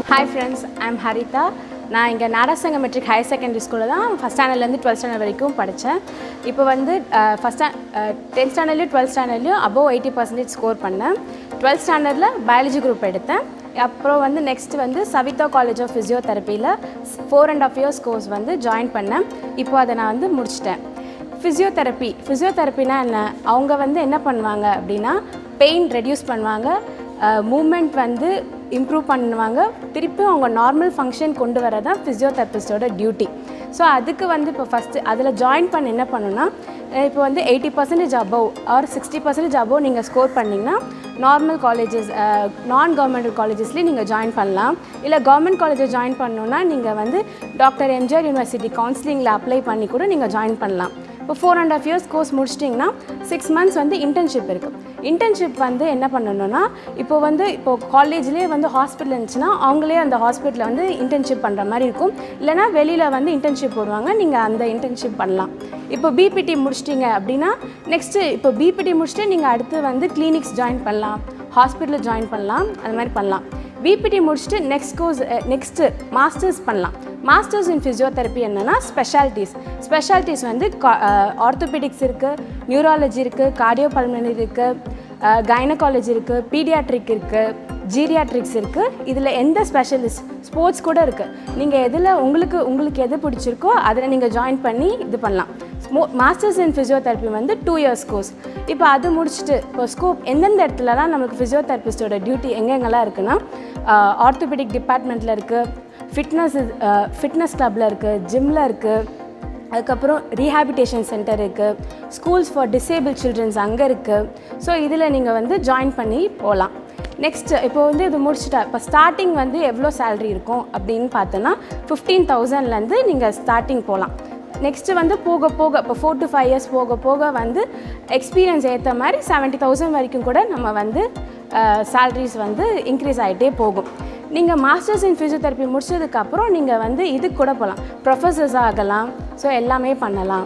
hi friends I'm Haritha நான் இங்கே நாடாசங்க matric higher secondary ஸ்கூலில் தான் ஃபஸ்ட் ஸ்டாண்டர்ட்லேருந்து டுவெல்த் ஸ்டாண்டர்ட் வரைக்கும் படித்தேன் இப்போ வந்து ஃபஸ்ட் டென்த் ஸ்டாண்டர்ட்லேயும் டுவெல்த் ஸ்டாண்டர்ட்லேயும் அபோவ் எயிட்டி பர்சன்டேஜ் ஸ்கோர் பண்ணேன் டுவெல்த் ஸ்டாண்டர்டில் பயாலஜி குரூப் எடுத்தேன் அப்புறம் வந்து நெக்ஸ்ட் வந்து சவிதா காலேஜ் ஆஃப் ஃபிசியோதெரப்பியில் four and half years course வந்து ஜாயின் பண்ணேன் இப்போ அதை நான் வந்து முடிச்சிட்டேன் ஃபிசியோதெரப்பி ஃபிசியோதெரப்பினா என்ன அவங்க வந்து என்ன பண்ணுவாங்க அப்படின்னா பெயின் ரெடியூஸ் பண்ணுவாங்க மூமெண்ட் வந்து இம்ப்ரூவ் பண்ணுவாங்க திருப்பி அவங்க நார்மல் ஃபங்க்ஷன் கொண்டு வர தான் ஃபிசியோதெரபிஸ்டோட டியூட்டி ஸோ அதுக்கு வந்து இப்போ ஃபஸ்ட்டு அதில் ஜாயின் பண்ண என்ன பண்ணுன்னா இப்போ வந்து eighty percentage above or sixty percentage above நீங்கள் ஸ்கோர் பண்ணிங்கன்னா நார்மல் காலேஜஸ் நான் கவர்மெண்ட் காலேஜஸ்லேயும் நீங்கள் ஜாயின் பண்ணலாம் இல்லை கவர்மெண்ட் காலேஜில் ஜாயின் பண்ணணுன்னா நீங்கள் வந்து டாக்டர் எம்ஜிஆர் யூனிவர்சிட்டி கவுன்சிலிங்கில் அப்ளை பண்ணி கூட நீங்கள் ஜாயின் பண்ணலாம் இப்போ four and half years course முடிச்சிட்டிங்கன்னா சிக்ஸ் மந்த்ஸ் வந்து இன்டர்ன்ஷிப் இருக்குது இன்டர்ன்ஷிப் வந்து என்ன பண்ணணும்னா இப்போ வந்து இப்போ காலேஜ்லேயே வந்து ஹாஸ்பிட்டல் இருந்துச்சுன்னா அவங்களே அந்த ஹாஸ்பிட்டலில் வந்து இன்டர்ன்ஷிப் பண்ணுற மாதிரி இருக்கும் இல்லைனா வெளியில் வந்து இன்டர்ன்ஷிப் போடுவாங்க நீங்கள் அந்த இன்டர்ன்ஷிப் பண்ணலாம் இப்போ பிபிடி முடிச்சிட்டிங்க அப்படின்னா நெக்ஸ்ட்டு இப்போ பிபிடி முடிச்சுட்டு நீங்கள் அடுத்து வந்து கிளினிக்ஸ் ஜாயின் பண்ணலாம் ஹாஸ்பிட்டலில் ஜாயின் பண்ணலாம் அந்த மாதிரி பண்ணலாம் பிபிடி முடிச்சுட்டு நெக்ஸ்ட் கோர்ஸ் நெக்ஸ்ட்டு மாஸ்டர்ஸ் பண்ணலாம் மாஸ்டர்ஸ் இன் ஃபிசியோதெரப்பி என்னென்னா ஸ்பெஷாலிட்டிஸ் ஸ்பெஷாலிட்டிஸ் வந்து ஆர்த்தோபெடிக்ஸ் இருக்குது நியூராலஜி இருக்குது கார்டியோ பல்மனரி இருக்குது கைனகாலஜி இருக்குது பீடியாட்ரிக் இருக்குது ஜீரியாட்ரிக்ஸ் இருக்குது இதில் எந்த ஸ்பெஷலிஸ்ட் ஸ்போர்ட்ஸ் கூட இருக்குது நீங்கள் எதில் உங்களுக்கு உங்களுக்கு எது பிடிச்சிருக்கோ அதில் நீங்கள் ஜாயின் பண்ணி இது பண்ணலாம் ஸ்மோ மாஸ்டர்ஸ் இன் ஃபிசியோதெரப்பி வந்து டூ இயர்ஸ் கோர்ஸ் இப்போ அது முடிச்சுட்டு இப்போ ஸ்கோப் எந்தெந்த இடத்துலலாம் நமக்கு ஃபிசியோதெரபிஸ்டோட டியூட்டி எங்கெங்கெல்லாம் இருக்குன்னா ஆர்த்தோபெடிக் டிபார்ட்மெண்ட்டில் இருக்குது ஃபிட்னஸ் ஃபிட்னஸ் கிளப்பில் இருக்குது ஜிம்மில் இருக்குது அதுக்கப்புறம் ரீஹாபிட்டேஷன் சென்டர் இருக்குது ஸ்கூல்ஸ் ஃபார் டிசேபிள் சில்ட்ரன்ஸ் அங்கே இருக்குது ஸோ இதில் நீங்கள் வந்து ஜாயின் பண்ணி போகலாம் நெக்ஸ்ட் இப்போ வந்து இது முடிச்சுட்டா இப்போ ஸ்டார்டிங் வந்து எவ்வளோ சேல்ரி இருக்கும் அப்படின்னு பார்த்தோன்னா ஃபிஃப்டீன் தௌசண்ட்லேருந்து நீங்கள் ஸ்டார்டிங் போகலாம் நெக்ஸ்ட்டு வந்து போக போக இப்போ ஃபோர் டு ஃபைவ் இயர்ஸ் போக போக வந்து எக்ஸ்பீரியன்ஸ் ஏற்ற மாதிரி செவன்ட்டி தௌசண்ட் வரைக்கும் கூட நம்ம வந்து சேல்ரிஸ் வந்து இன்க்ரீஸ் ஆகிட்டே போகும் நீங்கள் மாஸ்டர்ஸ் இன் ஃபிசியோதெரப்பி முடிச்சதுக்கப்புறம் நீங்கள் வந்து இதுக்கு கூட போகலாம் ப்ரொஃபஸர்ஸ் ஆகலாம் ஸோ எல்லாமே பண்ணலாம்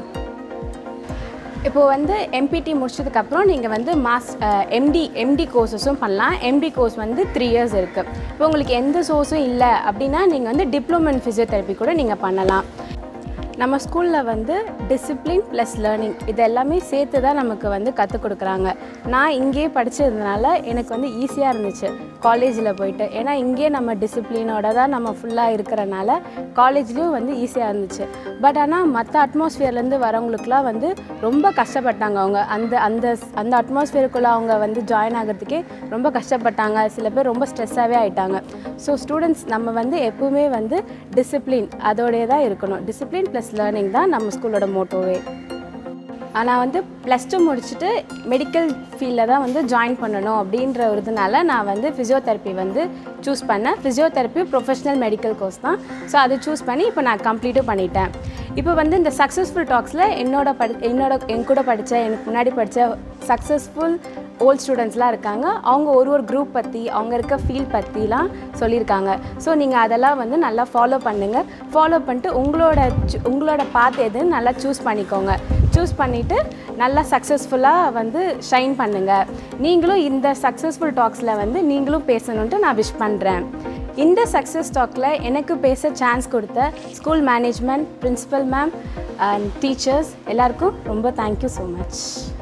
இப்போது வந்து எம்பிடி முடிச்சதுக்கப்புறம் நீங்கள் வந்து மாஸ் எம்டி எம்டி கோர்சஸும் பண்ணலாம் எம்டி கோர்ஸ் வந்து த்ரீ இயர்ஸ் இருக்குது இப்போ உங்களுக்கு எந்த சோர்ஸும் இல்லை அப்படின்னா நீங்கள் வந்து டிப்ளமோ இன் ஃபிசியோதெரப்பி கூட நீங்கள் பண்ணலாம் நம்ம ஸ்கூலில் வந்து டிசிப்ளின் ப்ளஸ் லேர்னிங் இது எல்லாமே சேர்த்து தான் நமக்கு வந்து கற்றுக் கொடுக்குறாங்க நான் இங்கேயே படித்ததுனால எனக்கு வந்து ஈஸியாக இருந்துச்சு காலேஜில் போயிட்டு ஏன்னா இங்கேயே நம்ம டிசிப்ளினோட தான் நம்ம ஃபுல்லாக இருக்கிறனால காலேஜ்லேயும் வந்து ஈஸியாக இருந்துச்சு பட் ஆனால் மற்ற அட்மாஸ்ஃபியர்லேருந்து வரவங்களுக்குலாம் வந்து ரொம்ப கஷ்டப்பட்டாங்க அவங்க அந்த அந்த அந்த அட்மாஸ்ஃபியருக்குள்ளே அவங்க வந்து ஜாயின் ஆகிறதுக்கே ரொம்ப கஷ்டப்பட்டாங்க சில பேர் ரொம்ப ஸ்ட்ரெஸ்ஸாகவே ஆகிட்டாங்க ஸோ ஸ்டூடெண்ட்ஸ் நம்ம வந்து எப்பவுமே வந்து டிசிப்ளின் அதோடய தான் இருக்கணும் டிசிப்ளின் ப்ளஸ் லேர்னிங் தான் நம்ம ஸ்கூலோட மோட்டோவே ஆனால் வந்து ப்ளஸ் டூ முடிச்சுட்டு மெடிக்கல் ஃபீல்டில் தான் வந்து ஜாயின் பண்ணணும் அப்படின்ற ஒரு இதனால நான் வந்து ஃபிசியோதெரப்பி வந்து சூஸ் பண்ணேன் ஃபிசியோதெரப்பி ப்ரொஃபஷ்னல் மெடிக்கல் கோர்ஸ் தான் ஸோ அதை சூஸ் பண்ணி இப்போ நான் கம்ப்ளீட்டும் பண்ணிட்டேன் இப்போ வந்து இந்த சக்ஸஸ்ஃபுல் டாக்ஸில் என்னோட படி என்னோட என் கூட படித்த எனக்கு முன்னாடி படித்த சக்ஸஸ்ஃபுல் ஓல்ட் ஸ்டூடெண்ட்ஸ்லாம் இருக்காங்க அவங்க ஒரு ஒரு குரூப் பற்றி அவங்க இருக்க ஃபீல்ட் பற்றிலாம் சொல்லியிருக்காங்க ஸோ நீங்கள் அதெல்லாம் வந்து நல்லா ஃபாலோ பண்ணுங்கள் ஃபாலோ பண்ணிட்டு உங்களோட உங்களோட பாத் எதுன்னு நல்லா சூஸ் பண்ணிக்கோங்க சூஸ் பண்ணிவிட்டு நல்லா சக்ஸஸ்ஃபுல்லாக வந்து ஷைன் பண்ணுங்கள் நீங்களும் இந்த சக்ஸஸ்ஃபுல் டாக்ஸில் வந்து நீங்களும் பேசணுன்ட்டு நான் விஷ் பண்ணுறேன் இந்த சக்ஸஸ் டாக்கில் எனக்கு பேச சான்ஸ் கொடுத்த school management principal ma'am and teachers எல்லாருக்கும் ரொம்ப தேங்க்யூ ஸோ மச்